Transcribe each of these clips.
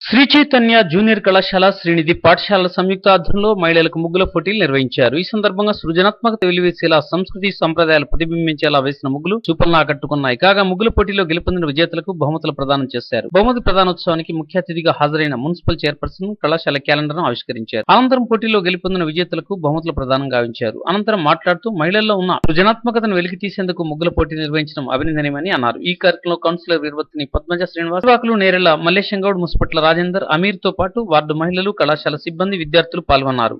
Shri Chaitanya junior కళాశాల శ్రీనిధి పాఠశాల సంయుక్త ఆధ్వర్యంలో మహిళలకు ముగ్గుల పోటీలు నిర్వహించారు ఈ సందర్భంగా సృజనాత్మకత వెలివేసేలా సంస్కృతి సంప్రదాయాలు ప్రతిబింబించేలా వేసిన ముగ్గులు చూపలను ఆకట్టుకున్నాయి కాగా ముగ్గుల పోటీలో గెలుపొందిన విజేతలకు బహుమతులు ప్రదానం చేశారు బహుమతి ప్రదానోత్సవానికి ముఖ్య అతిథిగా హాజరైన మున్సిపల్ చైర్పర్సన్ కళాశాల క్యాలెండర్ ను ఆవిష్కరించారు అనంతరం పోటీలో గెలుపొందిన విజేతలకు బహుమతుల ప్రదానం గావించారు అనంతరం మాట్లాడుతూ మహిళల్లో ఉన్న సృజనాత్మకతను వెలికి తీసేందుకు ముగ్గుల పోటీ నిర్వహించడం అభినందనీయమని అన్నారు ఈ కార్యక్రమంలో కౌన్సిలర్ వీరవత్తిని పద్మజ శ్రీనివాస్ నిర్వాహకులు నేరెళ్ల మల్లేశం గౌడ్ ముసుపట్ల రాజేందర్ అమీర్ తో పాటు వార్డు మహిళలు కళాశాల సిబ్బంది విద్యార్థులు పాల్గొన్నారు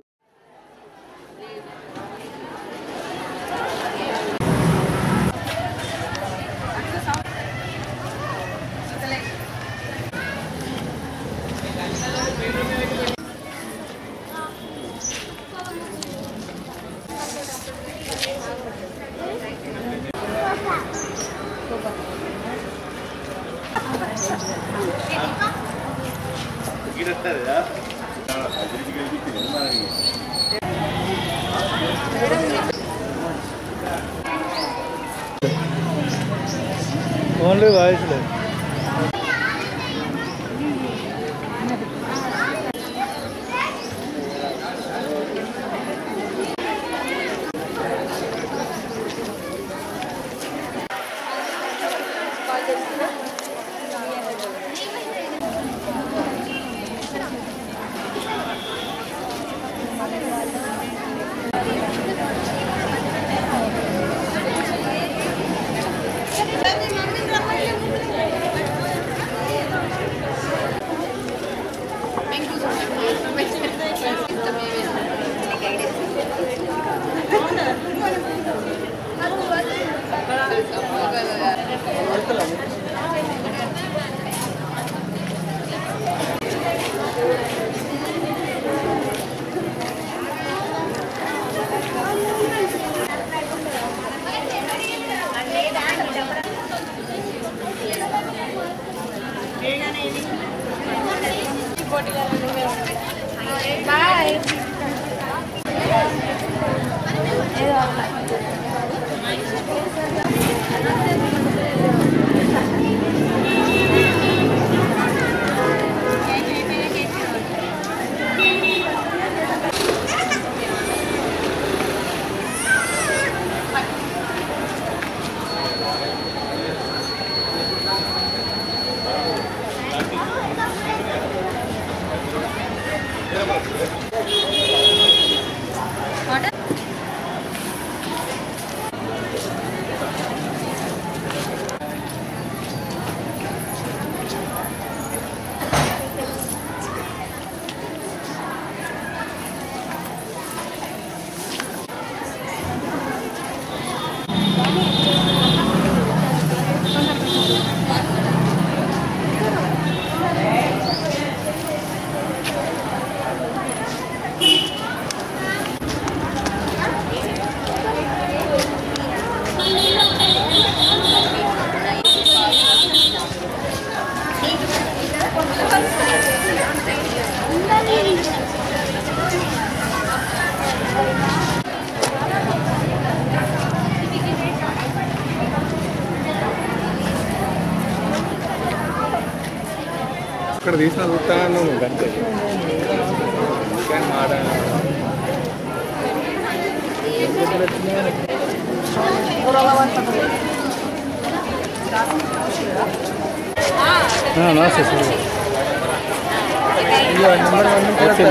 ఓన్లీ వాయిస్ లేదు బాయ్ ఇక్కడ తీసిన చూస్తాను నువ్వు అంతే కానీ మాట నమస్తే సార్ ఓకే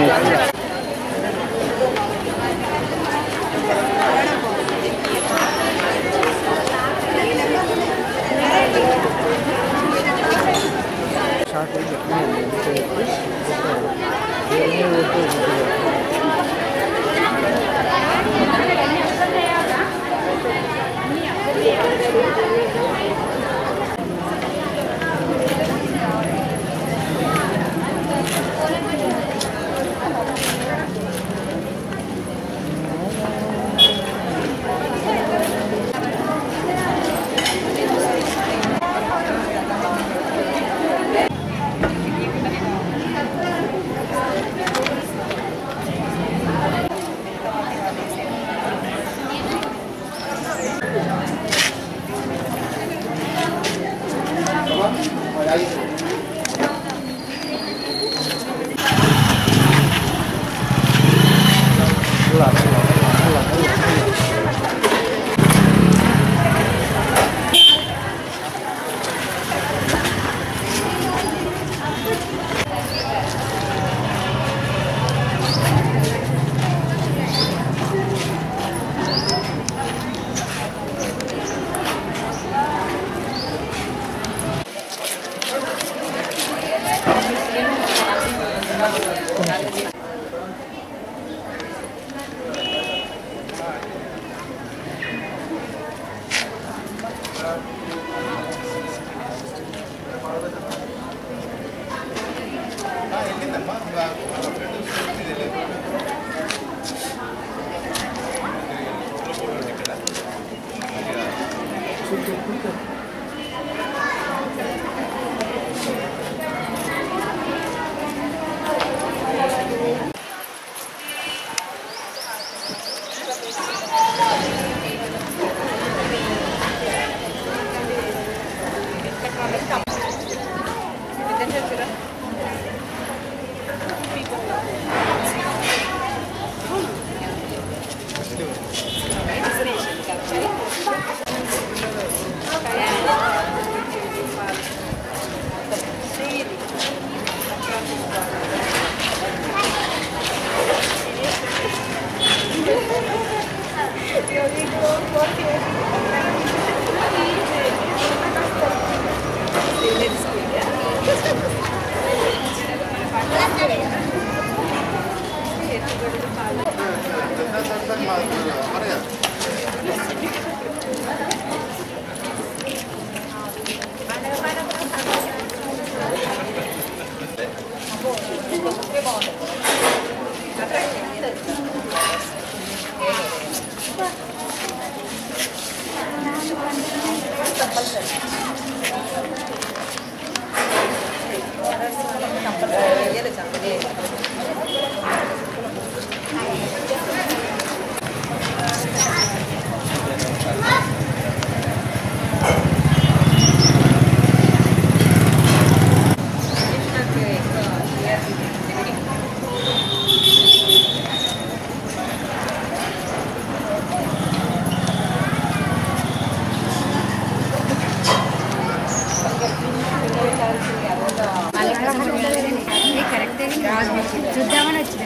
చూద్దామని వచ్చినాం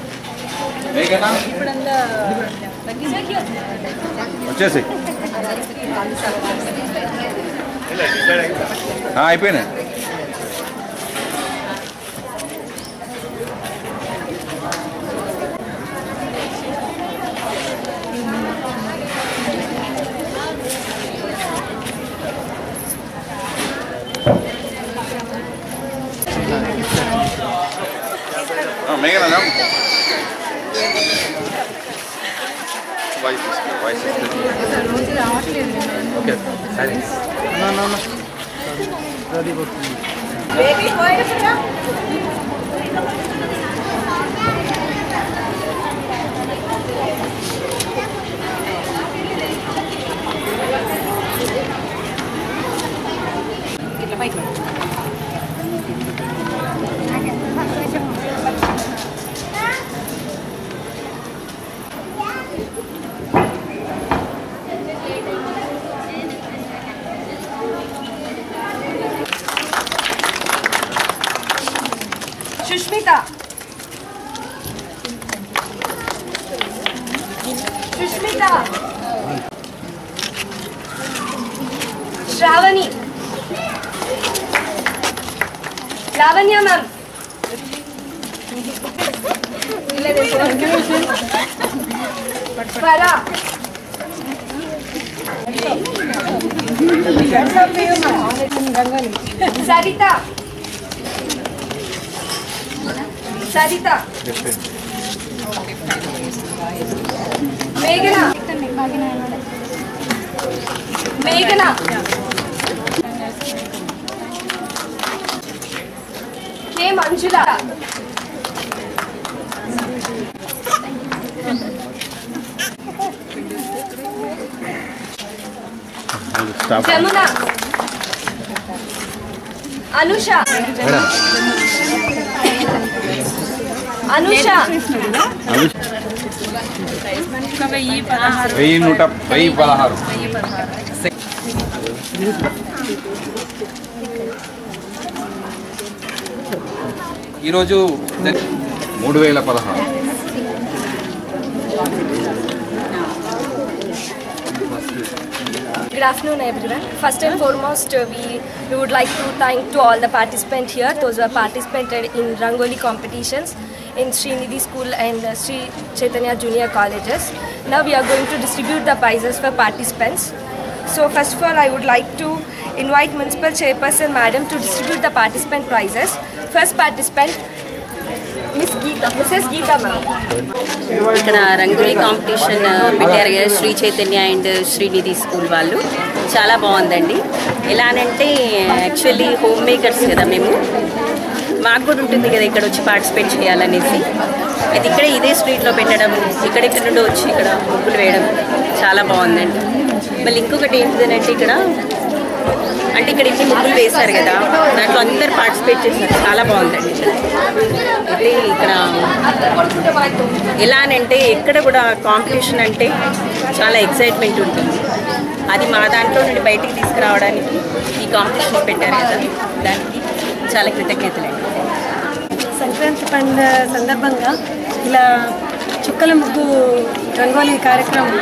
వచ్చేసి అయిపోయినాయి మేఘనా వాయిస్ వాయిస్ రోజు రావట్లేదు ఓకే సరే సుష్మిత సుష్మిత శ్రావణి లావణ్య మ్యామ్ స్వర సరిత సరిత మేఘన మేఘన కే మంజుల స్టాప్ జమున అనుష అనుష ఒక వెయ్యి పదహారు వెయ్యి నూట వెయ్యి పదహారు వెయ్యి పదహారు ఈరోజు మూడు వేల పదహారు Good afternoon, everyone. First and foremost, uh, we, we would like to thank to all the participants here. Those who have participated in Rangoli competitions in Srinidhi School and uh, Sri Chaitanya Junior Colleges. Now we are going to distribute the prizes for participants. So first of all, I would like to invite Municipal Chairperson Madam to distribute the participant prizes. First participant, Miss Geeta, Mrs. Geeta Ma'am. ఇక్కడ rangoli competition పెట్టారు కదా Sri Chaitanya and Srinidhi school వాళ్ళు చాలా బాగుందండి ఎలా అనంటే actually home makers కదా మేము మాకు కూడా ఉంటుంది కదా ఇక్కడ వచ్చి పార్టిసిపేట్ చేయాలనేసి అయితే ఇక్కడ ఇదే స్ట్రీట్లో పెట్టడం ఇక్కడెక్కడ నుండి వచ్చి ఇక్కడ ముగ్గులు వేయడం చాలా బాగుందండి మళ్ళీ ఇంకొకటి ఏంటిదనంటే ఇక్కడ అంటే ఇక్కడ ఇన్ని ముగ్గులు వేశారు కదా దాంట్లో అందరు పార్టిసిపేట్ చేశారు చాలా బాగుందండి ఇక్కడ అయితే ఇక్కడ ఎలా అని అంటే ఎక్కడ కూడా కాంపిటీషన్ అంటే చాలా ఎక్సైట్మెంట్ ఉంటుంది అది మా దాంట్లో నుండి బయటికి తీసుకురావడానికి ఈ కాంపిటీషన్ పెట్టారు కదా దానికి చాలా కృతజ్ఞతలండి సంక్రాంతి పండుగ సందర్భంగా ఇలా చుక్కల ముగ్గు రంగోలీ కార్యక్రమం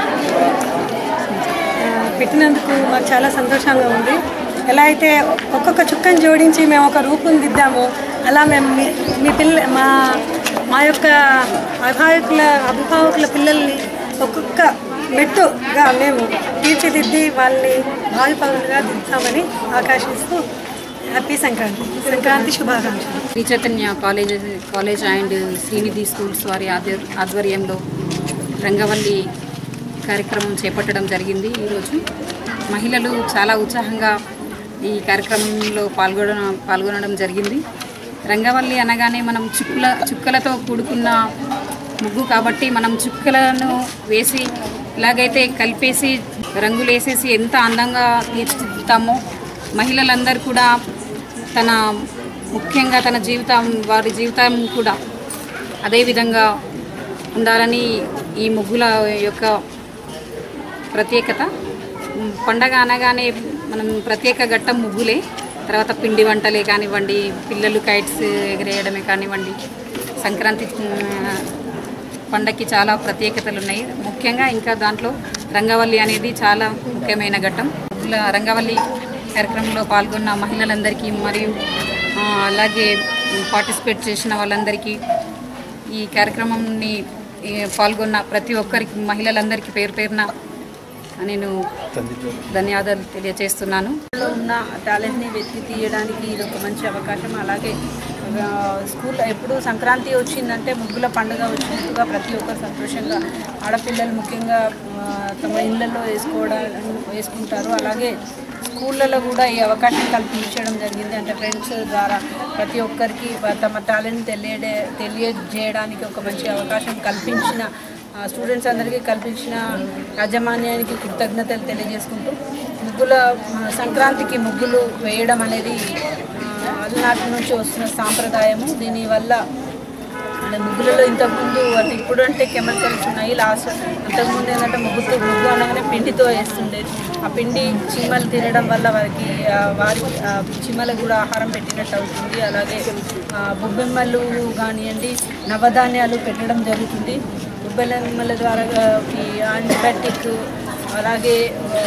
ఆ, పెట్టినందుకు మాకు చాలా సంతోషంగా ఉంది ఎలా అయితే ఒక్కొక్క చుక్కను జోడించి మేము ఒక రూపం దిద్దామో అలా మేము మీ మీ పిల్ల మా మా యొక్క అభిభావకుల అభిభావకుల పిల్లల్ని ఒక్కొక్క మెట్టుగా మేము తీర్చిదిద్ది వాళ్ళని భావి పౌరులుగా దిద్దామని ఆకాశిస్తూ హ్యాపీ సంక్రాంతి సంక్రాంతి శుభాకాంక్షలు Sri Chaitanya college college and Srinidhi schools వారి ఆధ్వర్ ఆధ్వర్యంలో రంగవల్లి కార్యక్రమం చేపట్టడం జరిగింది ఈరోజు మహిళలు చాలా ఉత్సాహంగా ఈ కార్యక్రమంలో పాల్గొనడం పాల్గొనడం జరిగింది రంగవల్లి అనగానే మనం చుక్కల చుక్కలతో కూడుకున్న ముగ్గు కాబట్టి మనం చుక్కలను వేసి ఎలాగైతే కలిపేసి రంగులు వేసేసి ఎంత అందంగా తీర్చిదిద్దుతామో మహిళలందరూ కూడా తన ముఖ్యంగా తన జీవితం వారి జీవితం కూడా అదే విధంగా ఉండాలని ఈ ముగ్గుల యొక్క ప్రత్యేకత ఉమ్, పండగ అనగానే మనం ప్రత్యేక ఘట్టం ముగ్గులే తర్వాత పిండి వంటలే కానివ్వండి పిల్లలు కైట్స్ ఎగరేయడమే కానివ్వండి సంక్రాంతి ఉమ్, పండగకి చాలా ప్రత్యేకతలు ఉన్నాయి ముఖ్యంగా ఇంకా దాంట్లో రంగవల్లి అనేది చాలా ముఖ్యమైన ఘట్టం ఇలా రంగవల్లి కార్యక్రమంలో పాల్గొన్న మహిళలందరికీ మరియు ఆ, అలాగే పార్టిసిపేట్ చేసిన వాళ్ళందరికీ ఈ కార్యక్రమంని ఈ, పాల్గొన్న ప్రతి ఒక్కరికి మహిళలందరికీ పేరు పేరున నేను ధన్యవాదాలు తెలియజేస్తున్నాను లో ఉన్న టాలెంట్ని వెతికి తీయడానికి ఇది ఒక మంచి అవకాశం అలాగే ఆ, స్కూల్ ఎప్పుడు సంక్రాంతి వచ్చిందంటే ముగ్గుల పండుగ వచ్చినట్టుగా ప్రతి ఒక్కరు సంతోషంగా ఆడపిల్లలు ముఖ్యంగా ఆ, తమ ఇళ్ళల్లో వేసుకోవడం వేసుకుంటారు అలాగే స్కూళ్ళలో కూడా ఈ అవకాశం కల్పించడం జరిగింది అంటే ఫ్రెండ్స్ ద్వారా ప్రతి ఒక్కరికి తమ టాలెంట్ తెలియడే తెలియజేయడానికి ఒక మంచి అవకాశం కల్పించిన ఆ, స్టూడెంట్స్ అందరికీ కల్పించిన యాజమాన్యానికి కృతజ్ఞతలు తెలియజేసుకుంటూ ముగ్గుల ఆ, సంక్రాంతికి ముగ్గులు వేయడం అనేది ఆ, అలనాటి నుంచి వస్తున్న సాంప్రదాయము దీనివల్ల అంటే ముగ్గులలో ఇంతకుముందు అంటే ఇప్పుడు అంటే కెమికల్స్ ఉన్నాయి లాస్ట్ అంతకుముందు ఏంటంటే ముగ్గుతో ముగ్గు అనగానే పిండితో వేస్తుండేది ఆ పిండి చీమలు తినడం వల్ల వారికి ఆ, వారి ఆ, చీమలకు కూడా ఆహారం పెట్టినట్టు అవుతుంది అలాగే ఆ, బొబ్బెమ్మలు కానివ్వండి నవధాన్యాలు పెట్టడం జరుగుతుంది బొబ్బెమ్మల ద్వారా ఆ, ఈ యాంటీబయాటిక్ అలాగే ఆ,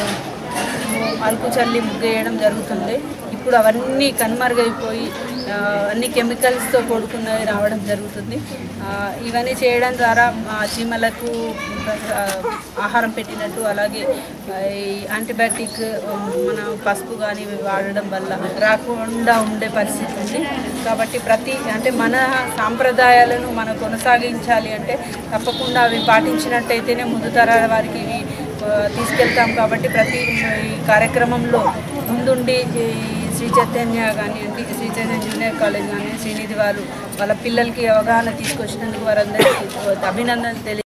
అలుకు చల్లి ముగ్గు వేయడం జరుగుతుంది ఇప్పుడు అవన్నీ కనుమరుగైపోయి ఆ, అన్ని కెమికల్స్తో కూడుకున్నవి రావడం జరుగుతుంది ఆ, ఇవన్నీ చేయడం ద్వారా ఆ చీమలకు ఆ, ఆహారం పెట్టినట్టు అలాగే ఆ, ఈ యాంటీబయాటిక్ మన పసుపు కానీ వాడడం వల్ల రాకుండా ఉండే పరిస్థితి ఉంది కాబట్టి ప్రతి అంటే మన సాంప్రదాయాలను మనం కొనసాగించాలి అంటే తప్పకుండా అవి పాటించినట్టయితేనే ముందు తరాల వారికి ఇవి ఆ, తీసుకెళ్తాం కాబట్టి ప్రతి ఈ కార్యక్రమంలో ముందుండి ఈ శ్రీ చైతన్య కానివ్వండి శ్రీ చైతన్య జూనియర్ కాలేజ్ కానీ శ్రీనిధి వారు వాళ్ళ పిల్లలకి అవగాహన తీసుకొచ్చినందుకు వారందరికీ అభినందనలు తెలియ